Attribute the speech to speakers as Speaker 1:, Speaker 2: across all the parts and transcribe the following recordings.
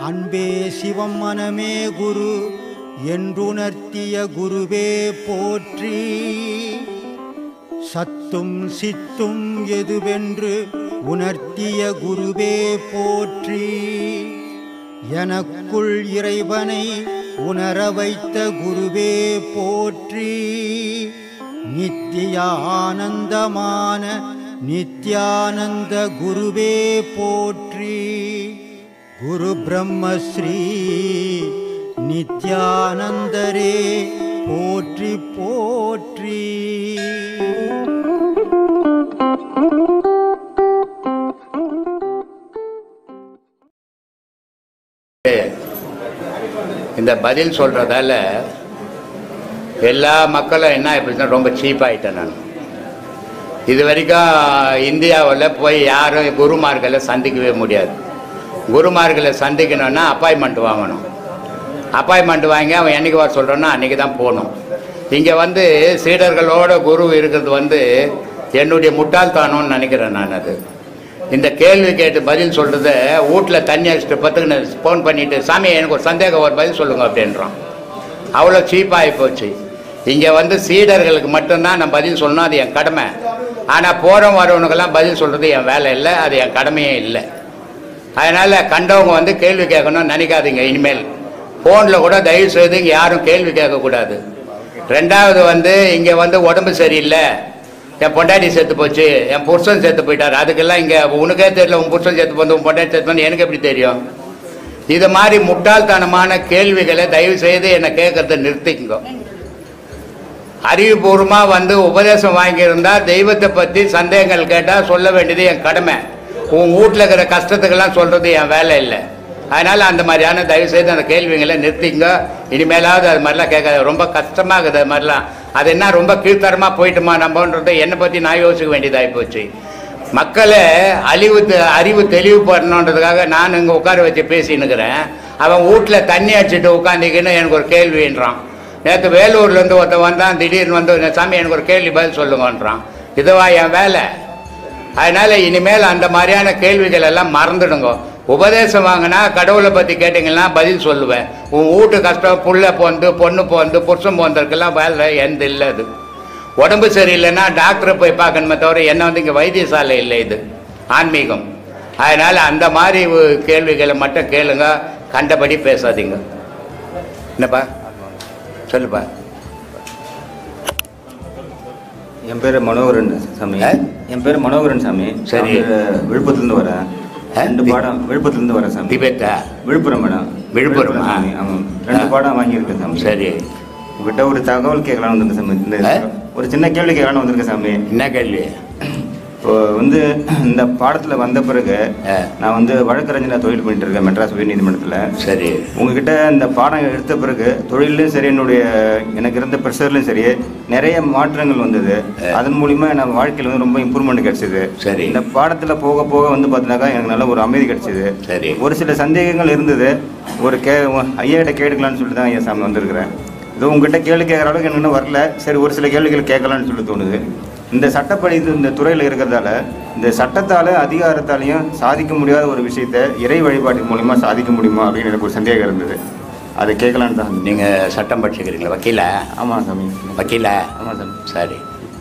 Speaker 1: அன்பே சிவம் மனமே குரு என்றுணர்த்திய குருவே போற்றி சத்தும் சித்தும் எதுவென்று உணர்த்திய குருவே போற்றி எனக்குள் இறைவனை உணர வைத்த குருவே போற்றி நித்திய ஆனந்தமான நித்யானந்த குருவே போற்றி குரு பிரம்மஸ்ரீ நித்யானந்தரே போற்றி போற்றி
Speaker 2: இந்த பதில் சொல்றதால எல்லா மக்களும் என்ன ஆயிடுச்சுன்னா ரொம்ப சீப்பாயிட்டேன் நான் இது வரைக்கும் இந்தியாவில் போய் யாரும் குருமார்களை சந்திக்கவே முடியாது குருமார்களை சந்திக்கணும்னா அப்பாயின்மெண்ட் வாங்கணும் அப்பாயின்மெண்ட் வாங்கி அவன் என்னைக்கு வர சொல்கிறானோ அன்றைக்கி தான் போகணும் இங்கே வந்து சீடர்களோட குரு இருக்கிறது வந்து என்னுடைய முட்டாள்தனம்னு நினைக்கிறேன் நான் அது இந்த கேள்வி கேட்டு பதில் சொல்கிறத வீட்டில் தண்ணி அடிச்சுட்டு பத்துக்குன்னு ஃபோன் பண்ணிவிட்டு சாமி எனக்கு ஒரு சந்தேகம் ஒரு பதில் சொல்லுங்க அப்படின்றான் அவ்வளோ சீப்பாகி போச்சு இங்கே வந்து சீடர்களுக்கு மட்டும்தான் நான் பதில் சொல்லணும் அது என் கடமை ஆனால் போகிறவங்க வரவனுக்கெல்லாம் பதில் சொல்கிறது என் வேலை இல்லை அது என் கடமையே இல்லை அதனால் கண்டவங்க வந்து கேள்வி கேட்கணும்னு நினைக்காதீங்க இனிமேல் ஃபோனில் கூட தயவு செய்து இங்கே யாரும் கேள்வி கேட்கக்கூடாது ரெண்டாவது வந்து இங்கே வந்து உடம்பு சரியில்லை என் பொண்டாட்டி செத்து போச்சு என் புருஷன் செத்து போயிட்டார் அதுக்கெல்லாம் இங்கே உனக்கே தெரியல உன் புருஷன் செத்து போந்து உன் பொண்டாட்டி செத்து போந்து எனக்கு எப்படி தெரியும் இது மாதிரி முட்டாள்தனமான கேள்விகளை தயவு செய்து என்னை கேட்கறத நிறுத்திக்கோ அறிவுபூர்வமாக வந்து உபதேசம் வாங்கியிருந்தா தெய்வத்தை பற்றி சந்தேகங்கள் கேட்டால் சொல்ல வேண்டியது என் கடமை உன் வீட்டில் இருக்கிற கஷ்டத்துக்கெல்லாம் சொல்கிறது என் வேலை இல்லை அதனால் அந்த மாதிரியான தயவு செய்து அந்த கேள்விகளை நிறுத்திங்க இனிமேலாவது அது மாதிரிலாம் கேட்காது ரொம்ப கஷ்டமாகுது அது மாதிரிலாம் அது என்ன ரொம்ப கீழ்த்தரமாக போயிட்டுமா நம்மன்றது என்னை பற்றி நான் யோசிக்க வேண்டியதாகி போச்சு மக்களை அழிவு தெ- அறிவு தெளிவு பண்ணணுன்றதுக்காக நான் இங்கே உட்கார வச்சு பேசின்னுக்கிறேன் அவன் வீட்டில் தண்ணி அடிச்சுட்டு உட்காந்துக்கின்னு எனக்கு ஒரு கேள்வின்றான் நேற்று வேலூர்லேருந்து ஒருத்தன் வந்தான் திடீர்னு வந்து சாமி எனக்கு ஒரு கேள்வி பதில் சொல்லுங்கன்றான் இதுவா என் வேலை அதனால இனிமேல் அந்த மாதிரியான கேள்விகள் எல்லாம் மறந்துடுங்க உபதேசம் வாங்கினா கடவுளை பற்றி கேட்டிங்கன்னா பதில் சொல்லுவேன் உன் வீட்டு கஷ்டம் புள்ள போந்து பொண்ணு போந்து புருஷன் போந்ததுக்கெல்லாம் வேலை எந்த இல்லை அது உடம்பு சரியில்லைன்னா டாக்டரை போய் பார்க்கணுமே தவிர என்ன வந்து இங்கே வைத்தியசாலை இல்லை இது ஆன்மீகம் அதனால் அந்த மாதிரி ஒரு கேள்விகளை மட்டும் கேளுங்க கண்டபடி பேசாதீங்க என்னப்பா சொல்லுப்பா
Speaker 3: என் பேர் மனோகரன் சாமி
Speaker 2: ஆ?
Speaker 3: என் பேர் மனோகரன் சாமி
Speaker 2: சரி.
Speaker 3: நான் வந்து விழுப்புரத்துலேருந்து வரேன்
Speaker 2: ஆ?
Speaker 3: ரெண்டு பாடம் விழுப்புரத்துலேருந்து வரேன் சாமி
Speaker 2: திபெத்தா
Speaker 3: விழுப்புரம் மேடம்
Speaker 2: விழுப்புரமா?
Speaker 3: சாமி ஆமாம் ரெண்டு
Speaker 2: ஆ.
Speaker 3: பாடம் வாங்கியிருக்கேன் சாமி
Speaker 2: சரி
Speaker 3: உங்ககிட்ட ஒரு தகவல் கேட்கலாம்னு வந்திருக்கேன் சாமி இந்த
Speaker 2: ஆ?
Speaker 3: ஒரு சின்ன கேள்வி கேட்கலாம்னு வந்திருக்கேன் சாமி
Speaker 2: என்ன கேள்வி
Speaker 3: இப்போ வந்து இந்த பாடத்தில் வந்த பிறகு
Speaker 2: ஆ.
Speaker 3: நான் வந்து வழக்கறிஞராக தொழில் பண்ணிட்டு இருக்கேன் மெட்ராஸ் உயர்நீதிமன்றத்தில்
Speaker 2: சரி
Speaker 3: உங்ககிட்ட இந்த பாடம் எடுத்த பிறகு தொழிலையும் சரி என்னுடைய எனக்கு இருந்த ப்ரெஷர்லையும் சரி நிறைய மாற்றங்கள் வந்தது அதன் மூலிமா என் வாழ்க்கையில் வந்து ரொம்ப இம்ப்ரூவ்மெண்ட் கிடைச்சது
Speaker 2: சரி.
Speaker 3: இந்த பாடத்தில் போக போக வந்து பார்த்தீங்கன்னாக்கா எனக்கு நல்ல ஒரு அமைதி கிடைச்சது
Speaker 2: சரி
Speaker 3: ஒரு சில சந்தேகங்கள் இருந்தது ஒரு கே ஐயா கிட்ட கேட்டுக்கலாம்னு சொல்லிட்டு தான் ஐயா சாமி வந்திருக்கிறேன் இது உங்ககிட்ட கேள்வி கேட்குற அளவுக்கு எனக்கு இன்னும் வரல சரி ஒரு சில கேள்விகள் கேட்கலாம்னு சொல்லி தோணுது இந்த சட்டப்படி இது இந்த துறையில் இருக்கிறதால இந்த சட்டத்தால் அதிகாரத்தாலையும் சாதிக்க முடியாத ஒரு விஷயத்தை இறை வழிபாட்டின் மூலிமா சாதிக்க முடியுமா அப்படின்னு எனக்கு ஒரு சந்தேகம் இருந்தது அதை கேட்கலான்னு தான் வந்தேன்.
Speaker 2: நீங்கள் சட்டம் படிச்சுக்கிறீங்களா வக்கீல
Speaker 3: ஆமாம் சாமி
Speaker 2: வக்கீல
Speaker 3: ஆமாம் சாமி
Speaker 2: சரி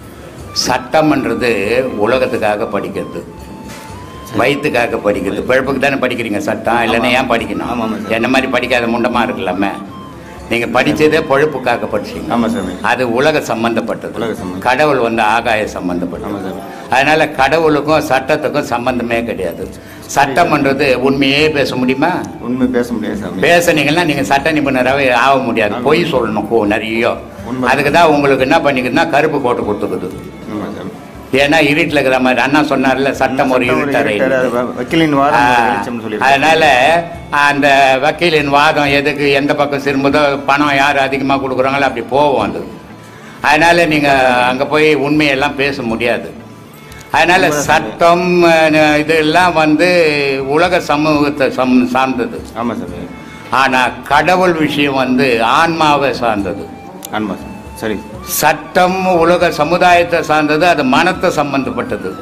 Speaker 2: சட்டம்ன்றது உலகத்துக்காக படிக்கிறது வயிற்றுக்காக படிக்கிறது பிழப்புக்கு தானே படிக்கிறீங்க சட்டம் இல்லைன்னா ஏன் படிக்கணும்
Speaker 3: ஆமாம், ஆமாம் சார்.
Speaker 2: என்ன மாதிரி படிக்காத முண்டமாக இருக்கலாமே நீங்கள் படித்ததே பொழப்புக்காக படிச்சீங்க
Speaker 3: ஆமாம் சாமி
Speaker 2: அது உலக சம்பந்தப்பட்டது
Speaker 3: உலக சம்பந்தம்.
Speaker 2: கடவுள் வந்து ஆகாய
Speaker 3: ஆமாம்
Speaker 2: சம்பந்தப்பட்டது
Speaker 3: சாமி
Speaker 2: அதனால கடவுளுக்கும் சட்டத்துக்கும் சம்பந்தமே கிடையாது சட்டம்ன்றது உண்மையே பேச முடியுமா
Speaker 3: உண்மை பேச முடியாது சாமி
Speaker 2: பேசுனீங்கன்னா நீங்க சட்ட நிபுணராகவே ஆக முடியாது பொய் சொல்லணும் கோ நிறைய
Speaker 3: உண்மை.
Speaker 2: அதுக்கு தான் உங்களுக்கு என்ன பண்ணிக்குதுன்னா கருப்பு கோட்டு கொடுத்துக்குது
Speaker 3: ஆமாம் சாமி
Speaker 2: ஏன்னா இருட்டில் இருக்கிற மாதிரி அண்ணா சொன்னார்ல சட்டம் ஒரு
Speaker 3: சட்டம் ஒரு
Speaker 2: இருட்டறை
Speaker 3: இருட்டறை, வ- வக்கீலின் வாதம் ஒரு வெளிச்சம்னு சொல்லியிருக்காரு.
Speaker 2: அதனால அந்த வக்கீலின் வாதம் எதுக்கு எந்த பக்கம் திரும்புதோ பணம் யார் அதிகமாக கொடுக்குறாங்களோ அப்படி போவோம் அது அதனால நீங்க அங்க போய் உண்மையெல்லாம் பேச முடியாது அதனால சட்டம் அஹ், இதெல்லாம் வந்து உலக சமூகத்தை சம் சார்ந்தது
Speaker 3: ஆமாம் சாமி
Speaker 2: ஆனா கடவுள் விஷயம் வந்து ஆன்மாவை சார்ந்தது
Speaker 3: ஆமாம் சாமி சரி
Speaker 2: சட்டம் உலக சமுதாயத்தை சார்ந்தது அது மனத்தை சம்பந்தப்பட்டது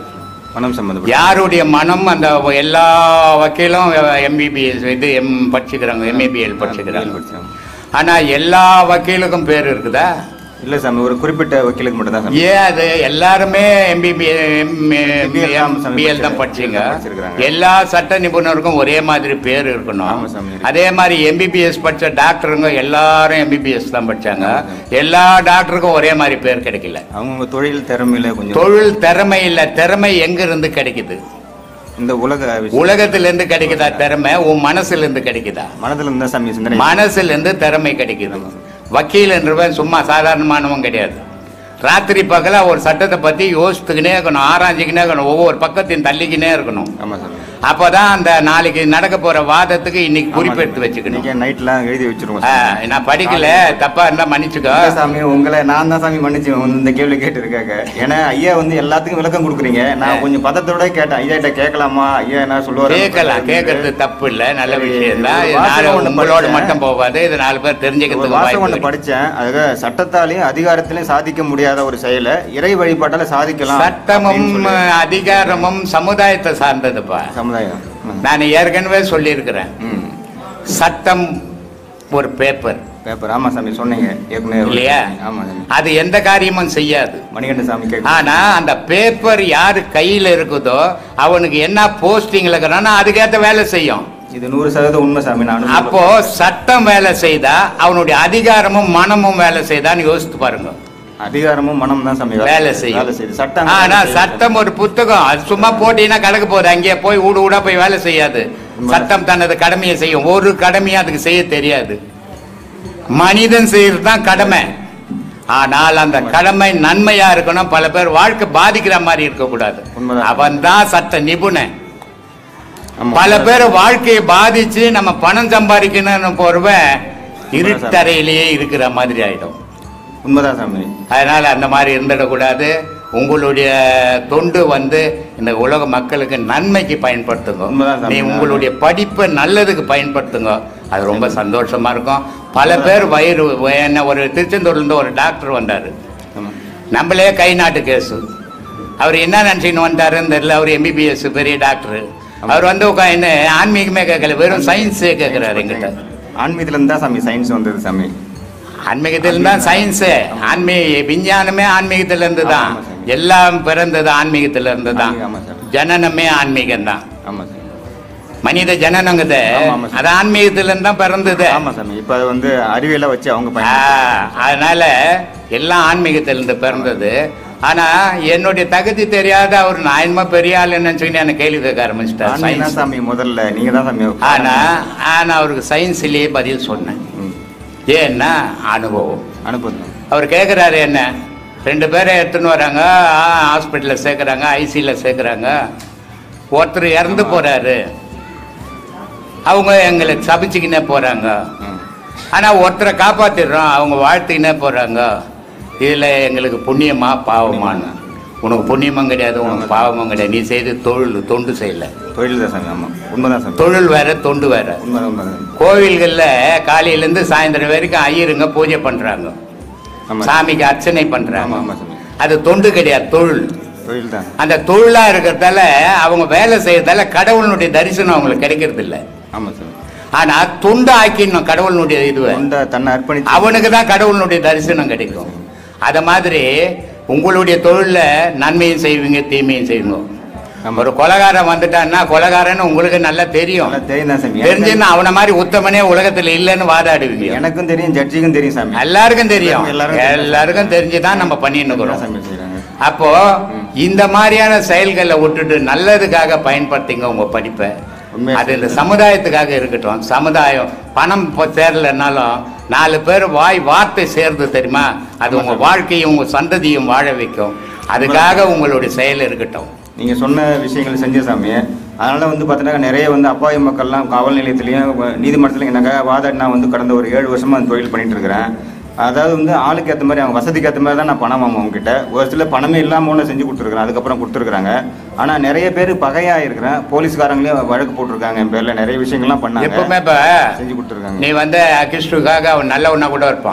Speaker 3: பணம் சம்மந்தப்பட்ட
Speaker 2: யாருடைய மனம் அந்த எல்லா வக்கீலும் எம்பிபிஎஸ் இது எம் படிச்சுக்கிறாங்க எம்ஏபிஎல் படிச்சுக்கிறாங்க
Speaker 3: படிச்சாங்க.
Speaker 2: ஆனா எல்லா வக்கீலுக்கும் பேர் இருக்குதா
Speaker 3: இல்ல சாமி ஒரு குறிப்பிட்ட வக்கீலுக்கு மட்டும் தான் சாமி
Speaker 2: ஏன் அது எல்லாருமே எம்பிபிஎல்
Speaker 3: தான் சாமி
Speaker 2: தான் படிச்சீங்க
Speaker 3: படிச்சிருக்காங்க.
Speaker 2: எல்லா சட்ட நிபுணருக்கும் ஒரே மாதிரி பேர் இருக்கணும்
Speaker 3: ஆமா சாமி.
Speaker 2: அதே மாதிரி எம்பிபிஎஸ் படிச்ச டாக்டருங்க எல்லாரும் எம்பிபிஎஸ் தான் படிச்சாங்க எல்லா டாக்டருக்கும் ஒரே மாதிரி பேர் கிடைக்கல
Speaker 3: அவங்க தொழில் திறமையில கொஞ்சம்
Speaker 2: தொழில் திறமை இல்ல திறமை எங்க இருந்து கிடைக்குது
Speaker 3: இந்த உலக விஷயம்
Speaker 2: உலகத்துல இருந்து கிடைக்குதா திறமை உன் மனசுல இருந்து கிடைக்குதா
Speaker 3: மனதுல இருந்தா சாமி சிந்தனை
Speaker 2: மனசுல இருந்து திறமை கிடைக்குது வக்கீல் என்றவன் சும்மா சாதாரணமானவன் கிடையாது ராத்திரி பகல ஒரு சட்டத்தை பத்தி யோசித்துக்கினே இருக்கணும் ஆராய்ச்சிக்கினே இருக்கணும் ஒவ்வொரு பக்கத்தையும் தள்ளிக்கினே இருக்கணும்
Speaker 3: ஆமா சாமி
Speaker 2: அப்பதான் அந்த நாளைக்கு நடக்க போற வாதத்துக்கு இன்னைக்கு குறிப்பெடுத்து வச்சுக்கணும்
Speaker 3: இன்னைக்கு நைட்லாம் எழுதி வச்சிருவோம்
Speaker 2: ஆ,
Speaker 3: சாமி.
Speaker 2: நான் படிக்கல தப்பா இருந்தா மன்னிச்சுக்கோ
Speaker 3: இல்ல சாமி உங்களை நான் தான் சாமி மன்னிச்சு இந்த கேள்வி கேட்டிருக்காங்க ஏன்னா ஐயா வந்து எல்லாத்துக்கும் விளக்கம் கொடுக்குறீங்க நான் கொஞ்சம் பதத்தோட கேட்டேன் ஐயா கிட்ட கேட்கலாமா ஐயா என்ன சொல்லுவாரு
Speaker 2: கேட்கலாம் கேட்கறது தப்பு இல்ல நல்ல
Speaker 3: ஒரு
Speaker 2: விஷயம் தான்
Speaker 3: வாசகம் ஒண்ணு
Speaker 2: உங்களோட
Speaker 3: படிச்சேன்.
Speaker 2: மட்டும் போகாது இது நாலு பேர்
Speaker 3: ஒரு
Speaker 2: தெரிஞ்சுக்கிறதுக்கு
Speaker 3: வாசகம்
Speaker 2: வாய்ப்பு
Speaker 3: ஒன்று
Speaker 2: இருக்கு.
Speaker 3: படிச்சேன் அதுக்கு சட்டத்தாலையும் அதிகாரத்திலையும் சாதிக்க முடியாத ஒரு செயலை இறை வழிபாட்டால சாதிக்கலாம்
Speaker 2: சட்டமும்
Speaker 3: அப்படின்னு சொல்லி-
Speaker 2: அதிகாரமும் சமுதாயத்தை சார்ந்ததுப்பா
Speaker 3: சமுதாயம் ம்.
Speaker 2: நான் ஏற்கனவே சொல்லியிருக்கிறேன்
Speaker 3: ம்
Speaker 2: சட்டம் ஒரு பேப்பர்
Speaker 3: பேப்பர் ஆமா சாமி சொன்னீங்க ஏற்கனவே ஒரு-
Speaker 2: இல்லையா
Speaker 3: ஆமா சாமி
Speaker 2: அது எந்த காரியமும் செய்யாது
Speaker 3: மணிகண்ட சாமி கேட்க
Speaker 2: ஆனா அந்த பேப்பர் யாரு கையில இருக்குதோ அவனுக்கு என்ன போஸ்டிங்ல இருக்கிறானோ அதுக்கேத்த வேலை செய்யும்
Speaker 3: இது நூறு சதவீதம் உண்மை சாமி நான் அனுபவம்
Speaker 2: அப்போ சட்டம் வேலை செய்தா அவனுடைய அதிகாரமும் மனமும் வேலை செய்தான்னு யோசித்து பாருங்க
Speaker 3: அதிகாரமும் மனம் தான் சாமி
Speaker 2: வேலை செய்யும்
Speaker 3: வேலை செய்யுது சட்டம்
Speaker 2: ஆனா சட்டம் ஒரு புத்தகம் அது சும்மா போட்டீங்கன்னா கிடக்க போகுது அங்கேயே போய் ஊடு ஊடா போய் வேலை செய்யாது சட்டம் தனது கடமையை செய்யும் ஒரு கடமையும் அதுக்கு செய்ய தெரியாது மனிதன் செய்யறது தான் கடமை ஆனால் அந்த கடமை நன்மையா இருக்கணும் பல பேர் வாழ்க்கை பாதிக்கிற மாதிரி இருக்கக்கூடாது
Speaker 3: உண்மைதான்.
Speaker 2: அவன் தான் சட்ட நிபுணன்
Speaker 3: ஆமா.
Speaker 2: பல பேர் வாழ்க்கையை பாதிச்சு நம்ம பணம் சம்பாதிக்கணும்னு போறவன் இருட்டறையிலேயே இருக்கிற மாதிரி ஆயிடும்
Speaker 3: உண்மைதான் சாமி
Speaker 2: அதனால அந்த மாதிரி இருந்துடக்கூடாது உங்களுடைய தொண்டு வந்து இந்த உலக மக்களுக்கு நன்மைக்கு பயன்படுத்துங்க
Speaker 3: உண்மைதான் சாமி.
Speaker 2: நீ உங்களுடைய படிப்பை நல்லதுக்கு பயன்படுத்துங்க அது ரொம்ப சந்தோஷமா இருக்கும் பல பேர் வயிறு என்ன ஒரு திருச்செந்தூர்ல இருந்து ஒரு டாக்டர் வந்தாரு
Speaker 3: ஆமா
Speaker 2: நம்மளே கை நாட்டு கேஸு அவர் என்ன நினச்சின்னு வந்தாருன்னு தெரியல அவர் எம்பிபிஎஸ் பெரிய டாக்டர் அவர் வந்து உட்காந்து ஆன்மீகமே கேட்கல வெறும் சயின்ஸே கேட்குறாரு எங்கிட்ட
Speaker 3: ஆன்மீகத்துல இருந்து தான் சாமி சயின்ஸ் வந்தது சாமி
Speaker 2: ஆன்மீகத்தில் தான் சயின்ஸு ஆன்மீக விஞ்ஞானமே ஆன்மீகத்துல இருந்து தான்
Speaker 3: ஆமா சாமி.
Speaker 2: எல்லாம் பிறந்தது ஆன்மீகத்துல இருந்து தான்
Speaker 3: ஆமா சாமி.
Speaker 2: ஜனனமே ஆன்மீகம் தான்
Speaker 3: ஆமா சாமி
Speaker 2: மனித ஜனனங்குது
Speaker 3: ஆமா, ஆமா சாமி.
Speaker 2: அது ஆன்மீகத்துல இருந்து தான் பிறந்தது
Speaker 3: ஆமா சாமி இப்ப அது வந்து அறிவியலை வச்சு அவங்க
Speaker 2: ஆ,
Speaker 3: பயன்படுத்துறாங்க.
Speaker 2: அதனால எல்லாம் ஆன்மீகத்திலிருந்து பிறந்தது ஆனா என்னுடைய தகுதி தெரியாத அவர் நான் என்னமோ பெரிய ஆளுன்னு நினைச்சுக்கிட்டு என்ன கேள்வி கேட்க ஆரம்பிச்சிட்டார்
Speaker 3: ஆன்மீகம் தான்
Speaker 2: சயின்ஸ்
Speaker 3: சாமி முதல்ல நீங்க தான் சாமி
Speaker 2: ஆனா ஆனா அவருக்கு சயின்ஸ்லயே பதில் சொன்னேன்
Speaker 3: ம்.
Speaker 2: ஏன்னா அனுபவம்
Speaker 3: அனுப்புங்க
Speaker 2: அவர் கேட்குறாரு என்ன ரெண்டு பேரை எடுத்துன்னு வராங்க ஹாஸ்பிட்டலில் சேர்க்குறாங்க ஐசியில் சேர்க்குறாங்க ஒருத்தர் இறந்து போறாரு அவங்க எங்களை சபிச்சுக்கினே போறாங்க
Speaker 3: ம்.
Speaker 2: ஆனால் ஒருத்தரை காப்பாத்திடுறோம் அவங்க வாழ்த்துக்கினே போறாங்க இதில் எங்களுக்கு புண்ணியமா பாவமான்னு உனக்கு புண்ணியமும் கிடையாது உனக்கு பாவமும் கிடையாது நீ செய்து தொழில் தொண்டு செய்யல
Speaker 3: தொழில் தான் சாமி ஆமா உண்மைதான் சாமி
Speaker 2: தொழில் வேற தொண்டு வேற
Speaker 3: உண்மைதான் உண்மைதான்
Speaker 2: கோவில்களில் காலையிலேருந்து சாயந்தரம் வரைக்கும் ஐயருங்க பூஜை பண்றாங்க
Speaker 3: ஆமா
Speaker 2: சாமிக்கு அர்ச்சனை
Speaker 3: ஆமா
Speaker 2: பண்றாங்க
Speaker 3: ஆமா சாமி
Speaker 2: அது தொண்டு கிடையாது தொழில்
Speaker 3: தொழில் தான்
Speaker 2: அந்த தொழிலா இருக்கிறதால அவங்க வேலை செய்யறதால கடவுளுடைய தரிசனம் அவங்களுக்கு கிடைக்கிறது இல்ல
Speaker 3: ஆமா சாமி
Speaker 2: ஆனா தொண்டு ஆக்கிடணும் கடவுளுடைய இதுவை
Speaker 3: தொண்டை தன்னை அர்ப்பணிச்சு
Speaker 2: அவனுக்கு தான் கடவுளுடைய தரிசனம் கிடைக்கும் அத மாதிரி உங்களுடைய தொழில்ல நன்மையும் செய்வீங்க தீமையும் செய்வீங்க
Speaker 3: ஆமா.
Speaker 2: ஒரு கொலகாரன் வந்துட்டான்னா கொலகாரன்னு உங்களுக்கு நல்லா தெரியும்
Speaker 3: நல்லா தெரியும் தான் சாமி
Speaker 2: தெரிஞ்சுன்னா அவன மாதிரி உத்தமனே உலகத்துல இல்லைன்னு வாதாடுவீங்க
Speaker 3: எனக்கும் தெரியும் ஜட்ஜிக்கும் தெரியும் சாமி
Speaker 2: எல்லாருக்கும் தெரியும்
Speaker 3: எல்லாருக்கும் தெரியும்.
Speaker 2: எல்லாருக்கும் தெரிஞ்சுதான் நம்ம பண்ணிட்டு
Speaker 3: என்ன
Speaker 2: இருக்கிறோம்
Speaker 3: சாமி செய்றாங்க
Speaker 2: அப்போ இந்த மாதிரியான செயல்களை விட்டுட்டு நல்லதுக்காக பயன்படுத்திங்க உங்க படிப்பை
Speaker 3: உண்மையா
Speaker 2: அது இந்த சமுதாயத்துக்காக இருக்கட்டும் சமுதாயம் பணம் இப்போ சேரலைன்னாலும் நாலு பேர் வாய் வார்த்தை சேர்ந்து தெரியுமா அது உங்க வாழ்க்கையும் உங்க சந்ததியும் வாழ வைக்கும் அதுக்காக உங்களுடைய செயல் இருக்கட்டும்
Speaker 3: நீங்க சொன்ன விஷயங்கள் செஞ்ச சாமி அதனால வந்து பார்த்தீங்கன்னா நிறைய வந்து அப்பாவி மக்கள்லாம் காவல் நிலையத்திலையும் நீதிமன்றத்திலையும் எனக்கு வாதாடி நான் வந்து கடந்த ஒரு ஏழு வருஷமா அந்த தொழில் பண்ணிட்டு இருக்கிறேன் அதாவது வந்து ஆளுக்கு ஏற்ற மாதிரி அவங்க வசதிக்கு ஏற்ற மாதிரி தான் நான் பணம் வாங்குவேன் அவங்ககிட்ட ஒரு சில பணமே இல்லாமல் ஒன்று செஞ்சு கொடுத்துருக்குறேன் அதுக்கப்புறம் கொடுத்துருக்குறாங்க ஆனால் நிறைய பேர் பகையாக இருக்கிறேன் போலீஸ்காரங்களையும் வழக்கு போட்டிருக்காங்க என் பேரில் நிறைய விஷயங்கள்லாம்
Speaker 2: எப்பவுமே
Speaker 3: பண்ணாங்க
Speaker 2: இப்ப
Speaker 3: செஞ்சு கொடுத்துருக்காங்க
Speaker 2: நீ வந்து அகிஷ்டுக்காக அவன் நல்லவனா கூட இருப்பான்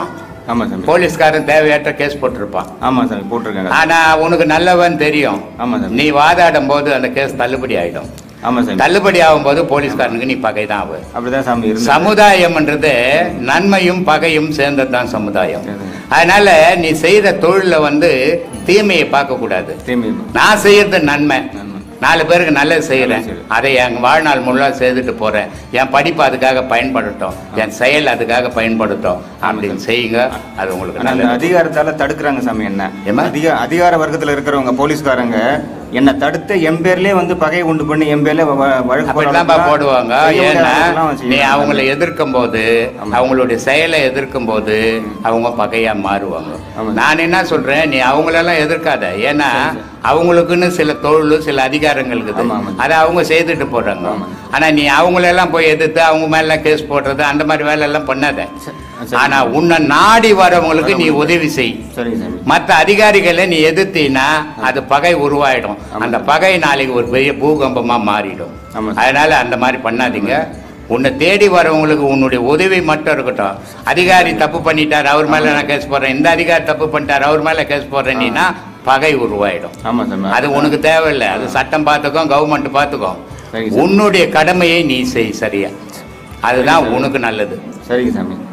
Speaker 3: ஆமாம் சாமி
Speaker 2: போலீஸ்காரன் தேவையற்ற கேஸ் போட்டிருப்பான்
Speaker 3: ஆமாம் சாமி போட்டிருக்காங்க
Speaker 2: ஆனா உனக்கு நல்லவன் தெரியும்
Speaker 3: ஆமாம் சாமி
Speaker 2: நீ வாதாடும் போது அந்த கேஸ் தள்ளுபடி ஆயிடும்
Speaker 3: ஆமாம் சாமி
Speaker 2: தள்ளுபடி ஆகும்போது போலீஸ்காரனுக்கு நீ பகைதான் ஆகும்
Speaker 3: அப்படிதான் சாமி இருந்தது
Speaker 2: சமுதாயம்ன்றது நன்மையும் பகையும் சேர்ந்ததுதான் சமுதாயம்
Speaker 3: சரி.
Speaker 2: அதனால நீ செய்யற தொழில வந்து தீமையை பார்க்க கூடாது
Speaker 3: தீமை
Speaker 2: நான் செய்யறது நன்மை
Speaker 3: நன்மை.
Speaker 2: நாலு பேருக்கு நல்லது செய்யறேன்
Speaker 3: நல்லது செய்றேன்.
Speaker 2: அதை என் வாழ்நாள் முழுவா செய்துட்டு போறேன் என் படிப்பு அதுக்காக பயன்படுத்தும் என் செயல் அதுக்காக பயன்படுத்தும் அப்படின்னு செய்யுங்க அது உங்களுக்கு
Speaker 3: ஆனா அந்த
Speaker 2: நல்லது
Speaker 3: அதிகாரத்தால தடுக்கிறாங்க சாமி என்ன
Speaker 2: ஏம்மா?
Speaker 3: அதிக அதிகார வர்க்கத்துல இருக்கிறவங்க போலீஸ்காரங்க என்ன தடுத்து என் பேர்லயே வந்து பகையை உண்டு பண்ணி என் பேர்ல வ- வ- வழக்கு
Speaker 2: அப்படிதான்ப்பா
Speaker 3: போடுறவங்க
Speaker 2: போடுவாங்க
Speaker 3: செய்ய
Speaker 2: ஏன்னா
Speaker 3: முடியாததெல்லாம் அவன்
Speaker 2: நீ
Speaker 3: செய்யறான்.
Speaker 2: அவங்கள எதிர்க்கும் போது
Speaker 3: ஆமா.
Speaker 2: அவங்களுடைய செயலை எதிர்க்கும் போது அவங்க பகையா மாறுவாங்க
Speaker 3: ஆமா.
Speaker 2: நான் என்ன சொல்றேன் நீ அவங்களெல்லாம் எதிர்க்காத ஏன்னா
Speaker 3: சரி, சரி.
Speaker 2: அவங்களுக்குன்னு சில தொழில் சில அதிகாரங்கள் இருக்குது
Speaker 3: ஆமா, ஆமா.
Speaker 2: அதை அவங்க செய்துட்டு போறாங்க
Speaker 3: ஆமா.
Speaker 2: ஆனா நீ அவங்களெல்லாம் போய் எதிர்த்து அவங்க மேல கேஸ் போடுறது அந்த மாதிரி வேலை எல்லாம் பண்ணாத
Speaker 3: சரி, சரி.
Speaker 2: ஆனா உன்னை நாடி வரவங்களுக்கு நீ உதவி செய்
Speaker 3: சரிங்க சாமி
Speaker 2: மற்ற அதிகாரிகளை நீ எதிர்த்தீன்னா அது பகை உருவாயிடும்
Speaker 3: ஆமா.
Speaker 2: அந்த பகை நாளைக்கு ஒரு பெரிய பூகம்பமா மாறிடும்
Speaker 3: ஆமா.
Speaker 2: அதனால அந்த மாதிரி பண்ணாதீங்க உன்னை தேடி வரவங்களுக்கு உன்னுடைய உதவி மட்டும் இருக்கட்டும் அதிகாரி தப்பு பண்ணிட்டார் அவர் மேல நான் கேஸ் போடுறேன் இந்த அதிகாரி தப்பு பண்ணிட்டார் அவர் மேல கேஸ் போடுறேன் நீனா பகை உருவாயிடும்
Speaker 3: ஆமா சாமி
Speaker 2: அது உனக்கு தேவையில்லை அது சட்டம் பார்த்துக்கும் கவர்மெண்ட் பார்த்துக்கும்
Speaker 3: சரிங்க சார்.
Speaker 2: உன்னுடைய கடமையை நீ செய் சரியா அதுதான் உனக்கு நல்லது
Speaker 3: சரிங்க சாமி